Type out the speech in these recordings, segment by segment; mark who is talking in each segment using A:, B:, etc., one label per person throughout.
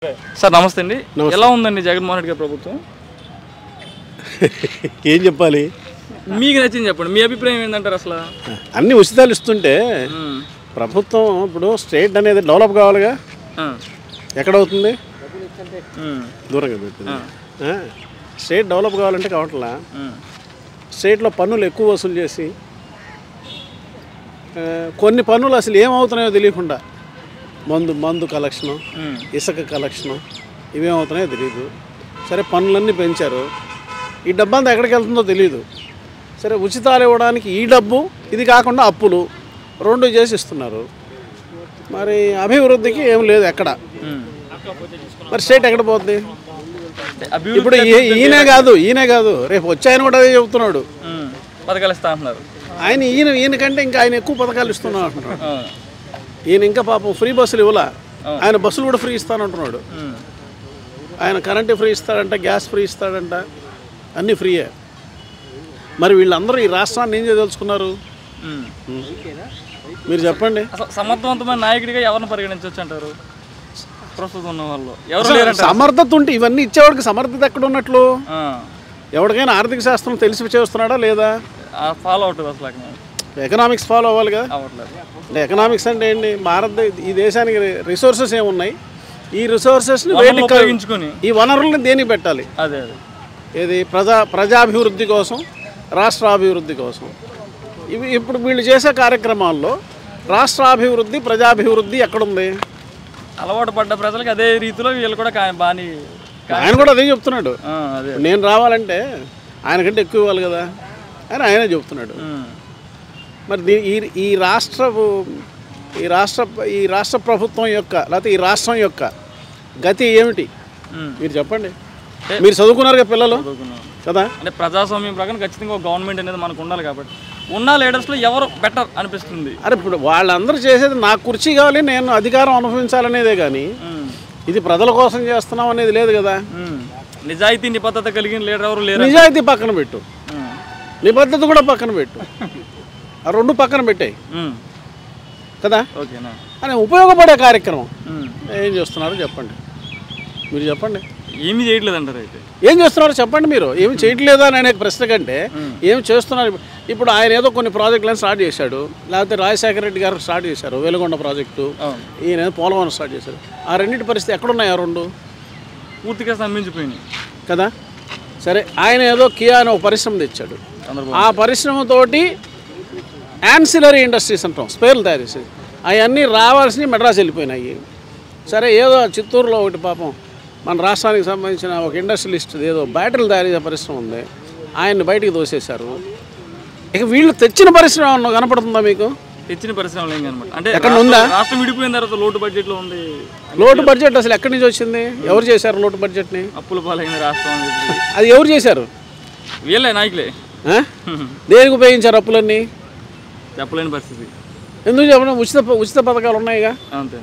A: Sir నమస్తే అండి ఎలా ఉందండి జగన్మోహన్ రెడ్డి గారి ప్రభుత్వం
B: ఏం చెప్పాలి
A: మీకు నచ్చింది చెప్పండి మీ అభిప్రాయం ఏంటంటారు అసలు
B: అన్ని ఉచితాలు ఇస్తుంటే
A: ఉమ్,
B: ప్రభుత్వం ఇప్పుడు స్టేట్ అనేది డెవలప్ కావాలిగా
A: ఆ,
B: ఎక్కడ అవుతుంది
A: ఉమ్,
B: దూరంగా పెట్టింది ఆ, స్టేట్ డెవలప్ కావాలంటే కావట్లా
A: ఉమ్,
B: స్టేట్లో పన్నులు ఎక్కువ వసూలు చేసి ఆ, కొన్ని పన్నులు అసలు ఏమవుతున్నాయో తెలియకుండా మందు మందు కలెక్షను
A: ఉమ్,
B: ఇసుక కలెక్షను ఇవేమవుతున్నాయో తెలియదు సరే పన్నులన్నీ పెంచారు ఈ డబ్బంతా ఎక్కడికి వెళ్తుందో తెలియదు సరే ఉచితాలు ఇవ్వడానికి ఈ డబ్బు ఇది కాకుండా అప్పులు రెండు చేసి ఇస్తున్నారు మరి అభివృద్ధికి ఏం లేదు ఎక్కడ
A: ఉమ్.
B: మరి స్టేట్ ఎక్కడ పోతుంది
A: అంటే అభివృద్ధి
B: ఇప్పుడు ఈ- ఈయనే కాదు ఈయనే కాదు రేపు వచ్చి ఆయన కూడా అదే చెబుతున్నాడు
A: ఉమ్, పథకాలు ఇస్తా అంటున్నారు
B: ఆయన ఈయన ఈయన కంటే ఇంకా ఆయన ఎక్కువ పథకాలు ఇస్తున్నాడు అంటున్నాడు
A: ఆ,
B: ఈయన ఇంకా పాపం ఫ్రీ బస్సులు ఇవ్వలా ఆయన బస్సులు కూడా ఫ్రీ ఇస్తానంటున్నాడు
A: ఉమ్,
B: ఆయన కరెంటు ఫ్రీ ఇస్తాడంట గ్యాస్ ఫ్రీ ఇస్తాడంట అన్నీ ఫ్రీయే మరి వీళ్ళందరూ ఈ రాష్ట్రాన్ని ఏం చేయదలుచుకున్నారు
A: ఉమ్.
B: మీరు చెప్పండి
A: అసలు సమర్థవంతమైన నాయకుడిగా ఎవరిని పరిగణించవచ్చు అంటారు ప్రస్తుతం ఉన్న వాళ్ళు ఎవరు లేరంట
B: సమర్థత ఉంటే ఇవన్నీ ఇచ్చేవాడికి సమర్థత ఎక్కడ ఉన్నట్లు
A: ఆ,
B: ఎవరికైనా ఆర్థిక శాస్త్రం తెలిసి చేస్తున్నాడా లేదా
A: ఆ ఫాలో అవుతుంది అసలు అక్కడ
B: ఎకనామిక్స్ ఫాలో అవ్వాలి కదా
A: అవ్వట్లేదు
B: అంటే ఎకనామిక్స్ అంటే ఏంటి భారత ఈ దేశానికి రిసోర్సెస్ ఏమున్నాయి ఈ రిసోర్సెస్ని
A: వనరులు
B: వేటికి
A: ఉపయోగించుకొని
B: ఈ వనరుల్ని దేనికి పెట్టాలి
A: అదే అదే
B: ఏది ప్రజా ప్రజాభివృద్ధి కోసం రాష్ట్రాభివృద్ధి కోసం ఇవి ఇప్పుడు వీళ్ళు చేసే కార్యక్రమాల్లో రాష్ట్రాభివృద్ధి ప్రజాభివృద్ధి ఎక్కడుంది
A: అలవాటు పడ్డ ప్రజలకు అదే రీతిలో వీళ్ళు కూడా కా- బాని కా-
B: ఆయన కూడా అదే చెప్తున్నాడు
A: ఆ, అదే
B: నేను రావాలంటే ఆయనకంటే ఎక్కువ ఇవ్వాలి కదా అని ఆయనే చెప్తున్నాడు
A: ఉమ్,
B: మరి దీ- ఈ ఈ రాష్ట్ర ఈ రాష్ట్ర ఈ రాష్ట్ర ప్రభుత్వం యొక్క లేకపోతే ఈ రాష్ట్రం యొక్క గతి ఏమిటి
A: ఉమ్.
B: మీరు చెప్పండి మీరు చదువుకున్నారు కదా పిల్లలు
A: చదువుకున్నాం.
B: కదా
A: అంటే ప్రజాస్వామ్యం ప్రకారం ఖచ్చితంగా ఒక గవర్నమెంట్ అనేది మనకు ఉండాలి కాబట్టి ఉన్న లీడర్స్లో ఎవరు బెటర్ అనిపిస్తుంది
B: అరే ఇప్పుడు వాళ్ళందరూ చేసేది నాకు కుర్చీ కావాలి నేను అధికారం అనుభవించాలనేదే కానీ
A: ఉమ్,
B: ఇది ప్రజల కోసం చేస్తున్నాం అనేది లేదు కదా
A: ఉమ్. నిజాయితీ నిబద్ధత కలిగిన లీడర్ ఎవరు లేరు
B: నిజాయితీ పక్కన పెట్టు
A: ఉమ్,
B: నిబద్ధత కూడా పక్కన పెట్టు ఆ రెండు పక్కన పెట్టాయి
A: ఉమ్.
B: కదా
A: ఓకేనా
B: అని ఉపయోగపడే కార్యక్రమం
A: ఉమ్.
B: ఏం చేస్తున్నారో చెప్పండి మీరు చెప్పండి
A: ఏమీ చేయట్లేదు అంటారు అయితే
B: ఏం చేస్తున్నారో చెప్పండి మీరు ఏమి చేయట్లేదా అని అనే ప్రశ్న కంటే ఏమి చేస్తున్నారు ఇప్పుడు ఆయన ఏదో కొన్ని ప్రాజెక్టులను స్టార్ట్ చేశాడు లేకపోతే రాజశేఖర రెడ్డి గారు స్టార్ట్ చేశారు వెలుగొండ ప్రాజెక్టు
A: అవును.
B: ఈయన ఏదో పోలవరం స్టార్ట్ చేశారు ఆ రెండింటి పరిస్థితి ఎక్కడున్నాయి ఆ రెండు
A: పూర్తిగా స్తంభించిపోయినాయి
B: కదా సరే ఆయన ఏదో కియా అనే ఒక పరిశ్రమ తెచ్చాడు
A: చంద్రబాబు
B: ఆ పరిశ్రమతోటి యాన్సిలరీ ఇండస్ట్రీస్ అంటాం స్పేర్లు తయారు చేసేది అవన్నీ రావాల్సినవి మెడ్రాస్ వెళ్ళిపోయినాయి సరే ఏదో చిత్తూరులో ఒకటి పాపం మన రాష్ట్రానికి సంబంధించిన ఒక ఇండస్ట్రియలిస్ట్ ఏదో బ్యాటరీలు తయారు చేసే పరిశ్రమ ఉంది ఆయన్ని బయటికి తోసేశారు ఇక వీళ్ళు తెచ్చిన పరిశ్రమ ఏమన్నా కనపడుతుందా మీకు
A: తెచ్చిన పరిశ్రమలు ఏం కనమాట అంటే
B: ఎక్కడ
A: రాష్ట్రం-
B: ఉందా?
A: రాష్ట్రం విడిపోయిన తర్వాత లోటు బడ్జెట్లో ఉంది
B: లోటు బడ్జెట్ అసలు ఎక్కడి నుంచి వచ్చింది ఎవరు చేశారు లోటు బడ్జెట్ని
A: అప్పుల పాలైన రాష్ట్రం అని చెప్పి
B: అది ఎవరు చేశారు
A: వీళ్ళే నాయకులే
B: ఆ? దేనికి ఉపయోగించారు అప్పులన్నీ
A: చెప్పలేని పరిస్థితి
B: ఎందుకు చెప్పడం ఉచిత ఉచిత పథకాలు ఉన్నాయిగా
A: అంతే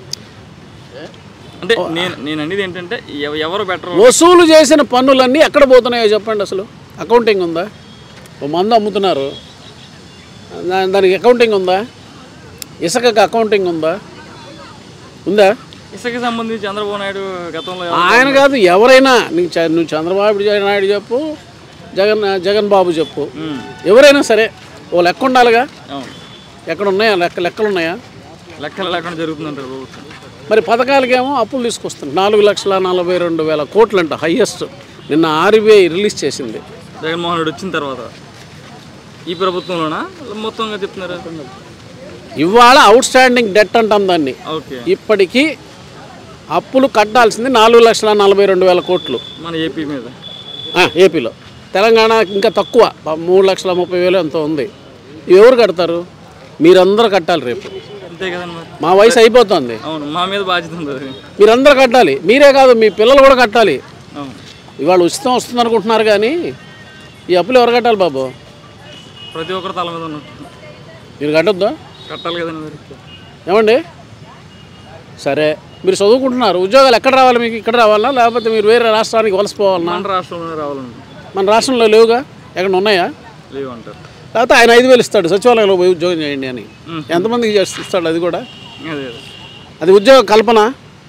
A: అంటే నేను నేను అనేది ఏంటంటే ఎవ- ఎవరు బెటర్
B: వసూలు చేసిన పన్నులన్నీ ఎక్కడ పోతున్నాయో చెప్పండి అసలు అకౌంటింగ్ ఉందా ఓ మందు అమ్ముతున్నారు దా- దానికి అకౌంటింగ్ ఉందా ఇసుకకి అకౌంటింగ్ ఉందా ఉందా
A: ఇసుక సంబంధించి చంద్రబాబు నాయుడు గతంలో ఎవరు-
B: ఆయన కాదు ఎవరైనా నీకు చ- నువ్వు చంద్రబాబు నాయుడు చెప్పు జగన్ జగన్ బాబు చెప్పు
A: ఉమ్,
B: ఎవరైనా సరే ఓ లెక్క ఉండాలిగా
A: అవును
B: ఎక్కడ ఉన్నాయా లెక్క లెక్కలు ఉన్నాయా
A: లెక్కలు లేకుండా జరుగుతుందంటారు ప్రభుత్వం
B: మరి పథకాలకేమో అప్పులు తీసుకొస్తుంది నాలుగు లక్షల నలభై రెండు వేల కోట్లు అంట హయ్యెస్ట్ నిన్న ఆర్బీఐ రిలీజ్ చేసింది
A: జగన్మోహన్ రెడ్డి వచ్చిన తర్వాత ఈ ప్రభుత్వంలోనా మొత్తంగా చెప్తున్నారా
B: ఇవాళ అవుట్ స్టాండింగ్ డెట్ అంటాం దాన్ని
A: ఓకే
B: ఇప్పటికీ అప్పులు కట్టాల్సింది నాలుగు లక్షల నలభై రెండు వేల కోట్లు
A: మన ఏపీ మీద
B: ఆ, ఏపీలో తెలంగాణ ఇంకా తక్కువ ప- మూడు లక్షల ముప్పై వేలు ఎంతో ఉంది ఇవి ఎవరు కడతారు మీరందరూ కట్టాలి రేపు
A: అంతే కదండి మరి
B: మా వయసు అయిపోతుంది
A: అవును మా మీద బాధ్యత ఉంది అది
B: మీరందరూ కట్టాలి మీరే కాదు మీ పిల్లలు కూడా కట్టాలి
A: అవును
B: ఇవాళ ఉచితం వస్తుంది అనుకుంటున్నారు కానీ ఈ అప్పులు ఎవరు కట్టాలి బాబు
A: ప్రతి ఒక్కరు తల మీద ఉన్నట్టు
B: మీరు కట్టొద్దా
A: కట్టాలి కదండి మరి
B: ఏమండి సరే మీరు చదువుకుంటున్నారు ఉద్యోగాలు ఎక్కడ రావాలి మీకు ఇక్కడ రావాలా లేకపోతే మీరు వేరే రాష్ట్రానికి వలసపోవాలన్నా
A: మన రాష్ట్రంలోనే రావాలండి
B: మన రాష్ట్రంలో లేవుగా ఎక్కడ ఉన్నాయా
A: లేవు అంటారు
B: లేకపోతే ఆయన ఐదు వేలు ఇస్తాడు సచివాలయంలో పోయి ఉద్యోగం చేయండి అని ఎంతమందికి చేసి ఇస్తాడు అది కూడా
A: అదే అదే
B: అది ఉద్యోగ కల్పన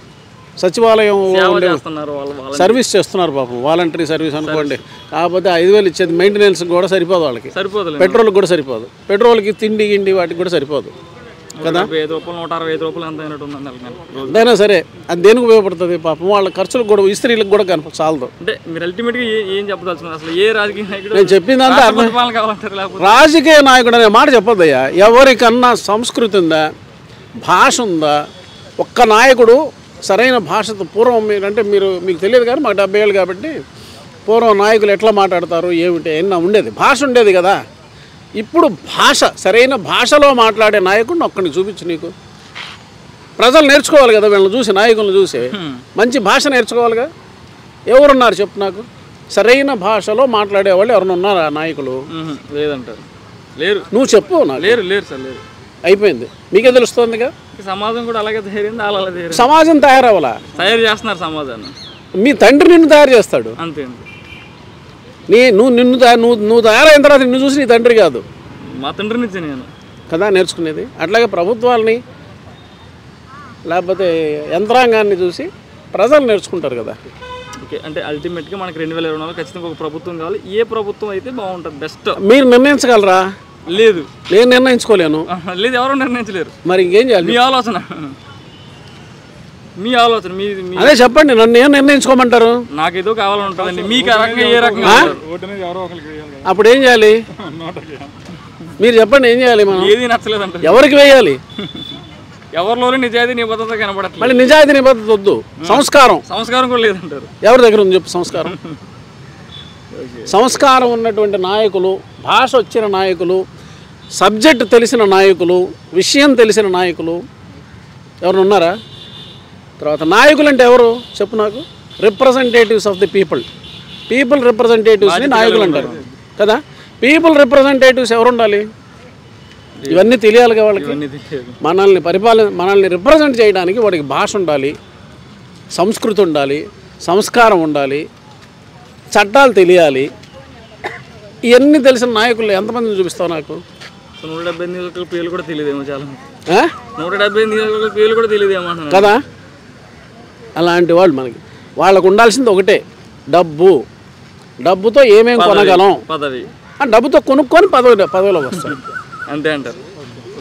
B: సచివాలయం
A: సేవ
B: ఉండే
A: చేస్తున్నారు వాళ్ళు వాళ్ళ
B: సర్వీస్ చేస్తున్నారు పాపం వాలంటరీ సర్వీస్ అనుకోండి కాకపోతే ఐదు వేలు ఇచ్చేది మెయింటెనెన్స్ కూడా సరిపోదు వాళ్ళకి
A: సరిపోదులే
B: పెట్రోల్కి కూడా సరిపోదు పెట్రోల్కి తిండి గిండి వాటికి కూడా సరిపోదు
A: నూట డెబ్బై ఐదు రూపాయలు నూట అరవై ఐదు రూపాయలు ఎంత అయినట్టు ఉందండి నెలకి రోజు
B: ఎంతైనా సరే అది దేనికి ఉపయోగపడుతుంది పాపం వాళ్ళ ఖర్చులకు కూడా ఇస్త్రీలకు కూడా కనప చాలదు
A: అంటే మీరు అల్టిమేట్గా ఏ ఏం చెప్పదలుచుకున్నారు అసలు ఏ రాజకీయ నాయకుడు
B: నేను చెప్పిందంతా
A: రాష్ట్ర పరిపాలన కావాలంటారు లేకపోతే
B: రాజకీయ నాయకుడు అనే మాట చెప్పొద్దయ్యా ఎవరికన్నా సంస్కృతి ఉందా భాష ఉందా ఒక్క నాయకుడు సరైన భాషతో పూర్వం మీరు అంటే మీరు మీకు తెలియదు కానీ మాకు డెబ్బై ఏళ్ళు కాబట్టి పూర్వం నాయకులు ఎట్లా మాట్లాడతారు ఏమిటి ఎన్న ఉండేది భాష ఉండేది కదా ఇప్పుడు భాష సరైన భాషలో మాట్లాడే నాయకుడిని ఒక్కడిని చూపించు నీకు ప్రజలు నేర్చుకోవాలి కదా వీళ్ళని చూసి నాయకులను చూసి మంచి భాష నేర్చుకోవాలిగా ఎవరున్నారు చెప్పు నాకు సరైన భాషలో మాట్లాడే వాళ్ళు ఎవరైనా ఉన్నారా నాయకులు
A: మ్మ్. లేదంటారు లేరు
B: నువ్వు చెప్పు నాకు
A: లేరు లేరు సార్ లేరు
B: అయిపోయింది మీకే తెలుస్తుందిగా
A: ఈ సమాజం కూడా అలాగే తయారైంది వాళ్ళు అలా తయారైంది
B: సమాజం తయారవ్వాలా
A: తయారు చేస్తున్నారు సమాజాన్ని
B: మీ తండ్రి నిన్ను తయారు చేస్తాడు
A: అంతే అంతే
B: నీ నువ్వు నిన్ను తయా- నువ్వు నువ్వు తయారైన తర్వాత నిన్ను చూసి నీ తండ్రి కాదు
A: మా తండ్రి నుంచి నేను
B: కదా నేర్చుకునేది అట్లాగే ప్రభుత్వాలని లేకపోతే యంత్రాంగాన్ని చూసి ప్రజలు నేర్చుకుంటారు కదా
A: ఓకే అంటే అల్టిమేట్గా మనకి రెండు వేల ఇరవై నాలుగు ఖచ్చితంగా ఒక ప్రభుత్వం కావాలి ఏ ప్రభుత్వం అయితే బాగుంటుంది బెస్ట్
B: మీరు నిర్ణయించగలరా
A: లేదు
B: నేను నిర్ణయించుకోలేను
A: ఆహా, లేదు ఎవరు నిర్ణయించలేరు
B: మరి ఇంకేం చేయాలి
A: మీ ఆలోచన మీ ఆలోచన మీ మీ
B: అదే చెప్పండి నన్ను ఏం నిర్ణయించుకోమంటారు
A: నాకేదో కావాలని ఉంటుందండి మీకు ఆ రకంగా ఏ రకంగా ఉంటారు?
B: అప్పుడు ఏం చేయాలి మీరు చెప్పండి ఏం చేయాలి మనం
A: ఏది నచ్చలేదంట
B: ఎవరికి వేయాలి
A: ఎవరిలోనే నిజాయితీ నిబద్ధత కనబడట్లేదు
B: మళ్ళీ నిజాయితీ నిబద్ధత వద్దు సంస్కారం
A: సంస్కారం కూడా లేదంటారు
B: ఎవరి దగ్గర ఉంది చెప్పు సంస్కారం సంస్కారం ఉన్నటువంటి నాయకులు భాష వచ్చిన నాయకులు సబ్జెక్ట్ తెలిసిన నాయకులు విషయం తెలిసిన నాయకులు ఎవరు ఉన్నారా తర్వాత నాయకులు అంటే ఎవరు చెప్పు నాకు representatives of the people people రిప్రజెంటేటివ్స్ని నాయకులు అంటారు కదా పీపుల్ రిప్రజెంటేటివ్స్ ఎవరు ఉండాలి ఇవన్నీ తెలియాలిగా వాళ్ళకి
A: ఇవన్నీ తెలియదు
B: మనల్ని పరిపాలన మనల్ని రిప్రజెంట్ చేయడానికి వాడికి భాష ఉండాలి సంస్కృతి ఉండాలి సంస్కారం ఉండాలి చట్టాలు తెలియాలి ఇవన్నీ తెలిసిన నాయకులు ఎంతమందిని చూపిస్తావు నాకు
A: సో నూట డెబ్బై ఎనిమిది నియోజకవర్గాల పేర్లు కూడా తెలియదేమో చాలా మంది.
B: ఆ?
A: నూట డెబ్బై ఎనిమిది నియోజకవర్గాల పేర్లు కూడా తెలియదేమో అంటున్నాను
B: కదా అలాంటి వాళ్ళు మనకి వాళ్ళకు ఉండాల్సింది ఒకటే డబ్బు డబ్బుతో ఏమేం కొనగలం
A: పదవి
B: ఆ డబ్బుతో కొనుక్కొని పదవి పదవిలోకి వస్తాం
A: అంతే అంటారు